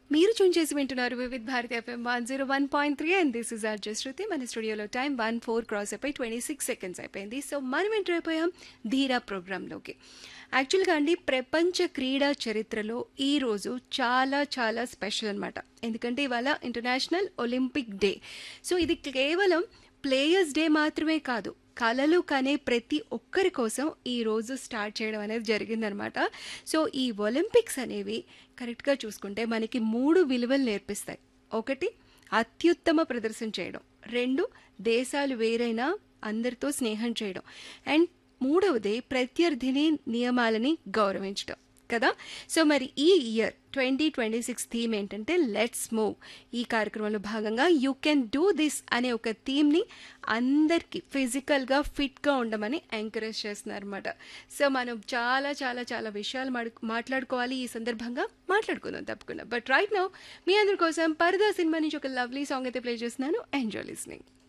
మీరు చూన్ చేసి వింటున్నారు Vividh Bharati F M one zero one point three and this is R just Shruti మన స్టూడియోలో టైం వన్ ఫోర్ క్రాస్ అయిపోయి ట్వంటీ సిక్స్ సెకండ్స్ అయిపోయింది సో మనం ఎంటర్ అయిపోయాం ధీరా ప్రోగ్రాంలోకి యాక్చువల్గా అండి ప్రపంచ క్రీడా చరిత్రలో ఈ రోజు చాలా చాలా స్పెషల్ అనమాట ఎందుకంటే ఇవాళ ఇంటర్నేషనల్ ఒలింపిక్ డే సో ఇది కేవలం ప్లేయర్స్ డే మాత్రమే కాదు కళలు కనే ప్రతి ఒక్కరి కోసం ఈ రోజు స్టార్ట్ చేయడం అనేది జరిగిందనమాట సో ఈ ఒలింపిక్స్ అనేవి కరెక్ట్గా చూసుకుంటే మనకి మూడు విలువలు నేర్పిస్తాయి ఒకటి అత్యుత్తమ ప్రదర్శన చేయడం రెండు దేశాలు వేరైనా అందరితో స్నేహం చేయడం అండ్ మూడవది ప్రత్యర్థిని నియమాలని గౌరవించడం కదా సో మరి ఈ year twenty twenty six theme ఏంటంటే లెట్స్ మూవ్ ఈ కార్యక్రమంలో భాగంగా యూ కెన్ డూ దిస్ అనే ఒక థీమ్ని అందరికీ ఫిజికల్గా ఫిట్గా ఉండమని ఎంకరేజ్ చేస్తున్నారు అనమాట సో మనం చాలా చాలా చాలా విషయాలు మాడు- మాట్లాడుకోవాలి ఈ సందర్భంగా మాట్లాడుకుందాం తప్పకుండా బట్ రైట్ నౌ మీ అందరి కోసం పరదా సినిమా నుంచి ఒక లవ్లీ సాంగ్ అయితే ప్లే చేస్తున్నాను ఎంజాయ్ లిస్నింగ్